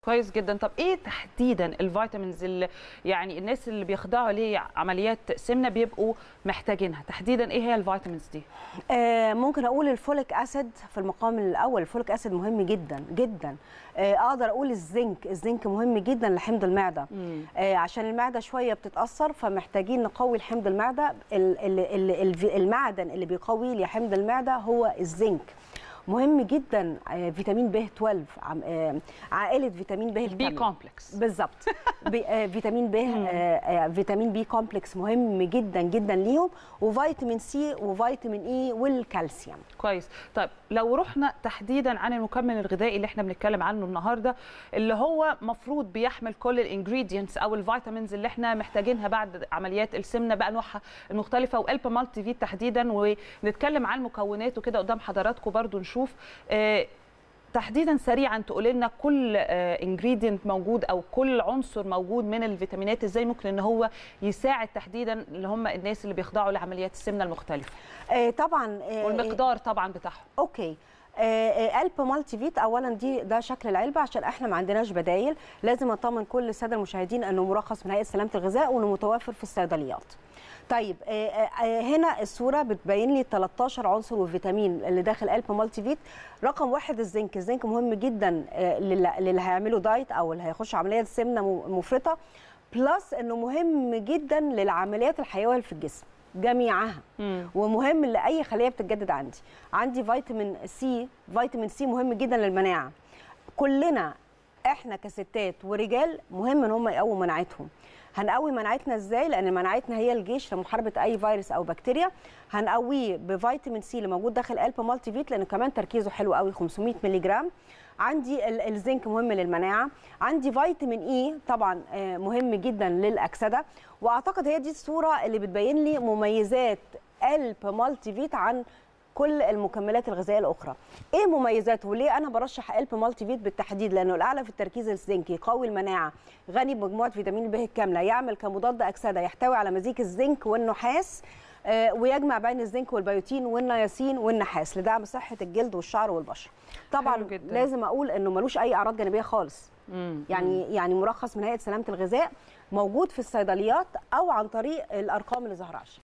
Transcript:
كويس جدا طب ايه تحديدا الفيتامينز اللي يعني الناس اللي بيخضعوا لعمليات سمنه بيبقوا محتاجينها تحديدا ايه هي الفيتامينز دي آه ممكن اقول الفوليك اسيد في المقام الاول الفوليك اسيد مهم جدا جدا آه اقدر اقول الزنك الزنك مهم جدا لحمض المعده آه عشان المعده شويه بتتاثر فمحتاجين نقوي الحمض المعده ال ال ال المعدن اللي بيقوي لي حمض المعده هو الزنك مهم جدا آه، فيتامين ب 12 عم- آه، عائله فيتامين ب بي الكاملة. كومبلكس بالظبط بي- آه، فيتامين ب آه، آه، فيتامين بي كومبلكس مهم جدا جدا ليهم وفيتامين سي وفيتامين اي والكالسيوم كويس طيب لو رحنا تحديدا عن المكمل الغذائي اللي احنا بنتكلم عنه النهارده اللي هو مفروض بيحمل كل الانجريدينتس او الفيتامينز اللي احنا محتاجينها بعد عمليات السمنه بانواعها المختلفه والب مالتي فيت تحديدا ونتكلم عن مكوناته كده قدام حضراتكم برضو نشوف آه، تحديدا سريعا تقول لنا كل انجريدينت موجود او كل عنصر موجود من الفيتامينات ازاي ممكن ان هو يساعد تحديدا اللي هم الناس اللي بيخضعوا لعمليات السمنه المختلفه آه، طبعا آه، والمقدار طبعا بتاعهم اوكي آه، آه، قلب مالتي فيت اولا دي ده شكل العلبه عشان احنا ما عندناش بدايل لازم اطمن كل الساده المشاهدين انه مرخص من هيئه سلامه الغذاء وانه متوفر في الصيدليات طيب آه، آه، هنا الصوره بتبين لي 13 عنصر وفيتامين اللي داخل قلب مالتي فيت رقم واحد الزنك الزنك مهم جدا آه، للي للي هيعملوا دايت او اللي هيخش عمليه سمنه م- مفرطه بلس انه مهم جدا للعمليات الحيويه اللي في الجسم جميعها مم. ومهم لاي خليه بتتجدد عندي عندي فيتامين سي فيتامين سي مهم جدا للمناعه كلنا احنا كستات ورجال مهم ان هم يقووا مناعتهم هنقوي مناعتنا ازاي لان مناعتنا هي الجيش لمحاربه اي فيروس او بكتيريا هنقويه بفيتامين سي اللي موجود داخل قلب مالتي فيت لان كمان تركيزه حلو قوي 500 مللي جرام عندي ال- الزنك مهم للمناعه عندي فيتامين اي طبعا آه، مهم جدا للاكسده واعتقد هي دي الصوره اللي بتبين لي مميزات قلب مالتي فيت عن كل المكملات الغذائيه الاخرى ايه مميزاته وليه انا برشح قلب مالتي فيت بالتحديد لانه الاعلى في التركيز الزنك يقوي المناعه غني بمجموعه فيتامين ب الكامله يعمل كمضاد اكسده يحتوي على مزيج الزنك والنحاس آه، ويجمع بين الزنك والبيوتين والنياسين والنحاس لدعم صحه الجلد والشعر والبشره طبعا حلو جداً. لازم اقول انه ملوش اي اعراض جانبيه خالص مم. يعني يعني مرخص من هيئه سلامه الغذاء موجود في الصيدليات او عن طريق الارقام اللي ظاهره على الشاشة.